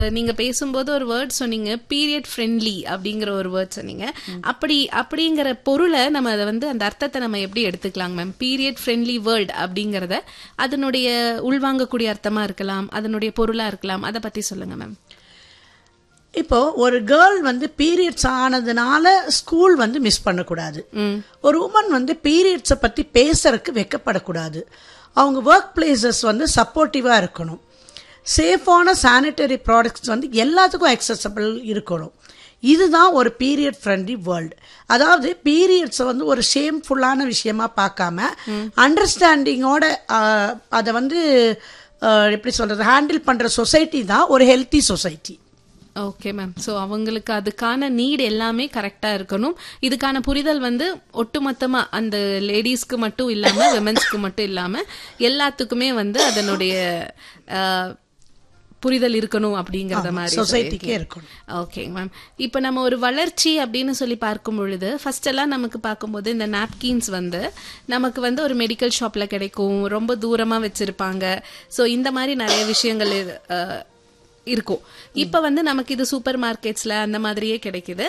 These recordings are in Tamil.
நீங்க பேசும்போது ஒரு வேர்ட் சொன்னீங்க பீரியட் ஃப்ரெண்ட்லி அப்படிங்கிற ஒரு வேர்ட் சொன்னீங்க அப்படி அப்படிங்கிற பொருளை நம்ம அதை வந்து அந்த அர்த்தத்தை நம்ம எப்படி எடுத்துக்கலாங்க மேம் பீரியட் ஃப்ரெண்ட்லி வேர்ல்ட் அப்படிங்கறத அதனுடைய உள்வாங்கக்கூடிய அர்த்தமா இருக்கலாம் அதனுடைய பொருளா இருக்கலாம் அதை பத்தி சொல்லுங்க மேம் இப்போ ஒரு கேர்ள் வந்து பீரியட்ஸ் ஆனதுனால ஸ்கூல் வந்து மிஸ் பண்ணக்கூடாது ஒரு உமன் வந்து பீரியட்ஸை பத்தி பேசுறதுக்கு வெக்கப்படக்கூடாது அவங்க ஒர்க் பிளேசஸ் வந்து சப்போர்ட்டிவா இருக்கணும் சேஃபான சானிட்டரி ப்ராடக்ட்ஸ் வந்து எல்லாத்துக்கும் அக்சசபிள் இருக்கணும் இதுதான் ஒரு பீரியட் ஃப்ரெண்ட்லி வேர்ல்டு அதாவது பீரியட்ஸை வந்து ஒரு ஷேம்ஃபுல்லான விஷயமா பார்க்காம அண்டர்ஸ்டாண்டிங்கோட அதை வந்து அஹ், எப்படி சொல்றது ஹேண்டில் பண்ற சொசைட்டி தான் ஒரு healthy society okay ma'am so அவங்களுக்கு அதுக்கான நீட் எல்லாமே கரெக்டா இருக்கணும் இதுக்கான புரிதல் வந்து ஒட்டுமொத்தமா அந்த லேடிஸ்க்கு மட்டும் இல்லாம விமென்ஸ்க்கு மட்டும் இல்லாம எல்லாத்துக்குமே வந்து அதனுடைய அஹ், புரிதல் இருக்கணும் அப்படிங்கறத மாதிரி சொசைட்டிக்கே இருக்கணும் ஓகே மேம் இப்போ நம்ம ஒரு வளர்ச்சி அப்படின்னு சொல்லி பார்க்கும் பொழுது ஃபர்ஸ்ட் எல்லாம் நமக்கு பார்க்கும்போது இந்த நாப்கின்ஸ் வந்து நமக்கு வந்து ஒரு மெடிக்கல் ஷாப்ல கிடைக்கும் ரொம்ப தூரமா வச்சிருப்பாங்க ஸோ இந்த மாதிரி நிறைய விஷயங்கள் இரு- அஹ், இருக்கும் இப்போ வந்து நமக்கு இது சூப்பர் மார்க்கெட்ஸ்ல அந்த மாதிரியே கிடைக்குது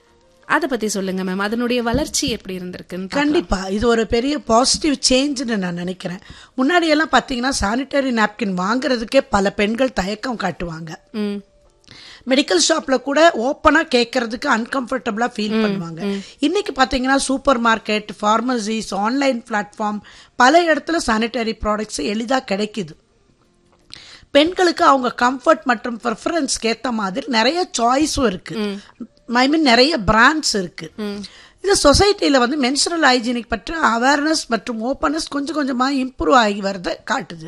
அதை பத்தி சொல்லுங்க மேம் அதனுடைய வளர்ச்சி எப்படி இருந்திருக்குன்னு பா- கண்டிப்பா இது ஒரு பெரிய பாசிட்டிவ் சேஞ்ச்னு நான் நினைக்கிறேன் முன்னாடி எல்லாம் பாத்தீங்கன்னா சானிட்டரி நாப்கின் வாங்குறதுக்கே பல பெண்கள் தயக்கம் காட்டுவாங்க ம் மெடிக்கல் ஷாப்ல கூட ஓப்பனா கேட்கறதுக்கு அன்கம்ஃபர்டபுளா ஃபீல் பண்ணுவாங்க இன்னைக்கு பாத்தீங்கன்னா supermarket pharmacies online platform பல இடத்துல சானிட்டரி ப்ராடக்ட்ஸ் எளிதா கிடைக்குது பெண்களுக்கு அவங்க கம்ஃபர்ட் மற்றும் ப்ரிஃபரன்ஸ்க்கு ஏத்த மாதிரி நிறைய சாய்ஸும் இருக்கு ஐ மீன் நிறைய பிராண்ட்ஸ் இருக்கு இது சொசைட்டில வந்து மென்சுரல் ஹைஜீனிக் பற்றி அவேர்னஸ் மற்றும் ஓப்பனஸ் கொஞ்சம் கொஞ்சமா இம்ப்ரூவ் ஆகி வரத காட்டுது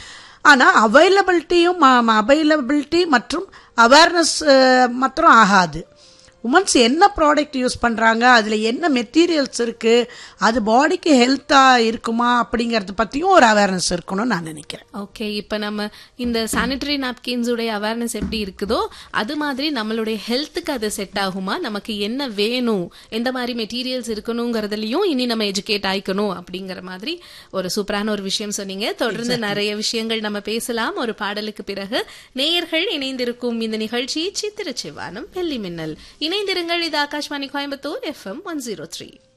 ஆனா அவைலபிலிட்டியும் அவைலபிலிட்டி மற்றும் அவேர்னஸ் மாத்திரம் ஆகாது உமன்ஸ் என்ன ப்ராடக்ட் யூஸ் பண்றாங்க அதுல என்ன மெட்டீரியல்ஸ் இருக்கு அது பாடிக்கு ஹெல்த்தா இருக்குமா அப்படிங்கறத பத்தியும் ஒரு அவேர்னஸ் இருக்கணும்னு நான் நினைக்கிறேன் ஓகே இப்போ நம்ம இந்த சானிட்டரி நாப்கின்ஸ் உடைய அவேர்னஸ் எப்படி இருக்குதோ அது மாதிரி நம்மளுடைய ஹெல்த்துக்கு அது செட் ஆகுமா நமக்கு என்ன வேணும் எந்த மாதிரி மெட்டீரியல்ஸ் இருக்கணுங்கிறதுலயும் இனி நம்ம எஜுகேட் ஆயிக்கணும் அப்படிங்கிற மாதிரி ஒரு சூப்பரான ஒரு விஷயம் சொன்னீங்க தொடர்ந்து நிறைய விஷயங்கள் நம்ம பேசலாம் ஒரு பாடலுக்கு பிறகு நேயர்கள் இணைந்திருக்கும் இந்த நிகழ்ச்சி சித்திர சிவானம் வெள்ளி மின்னல் இணைந்திருங்கள் இது Akashvani Coimbatore FM one zero three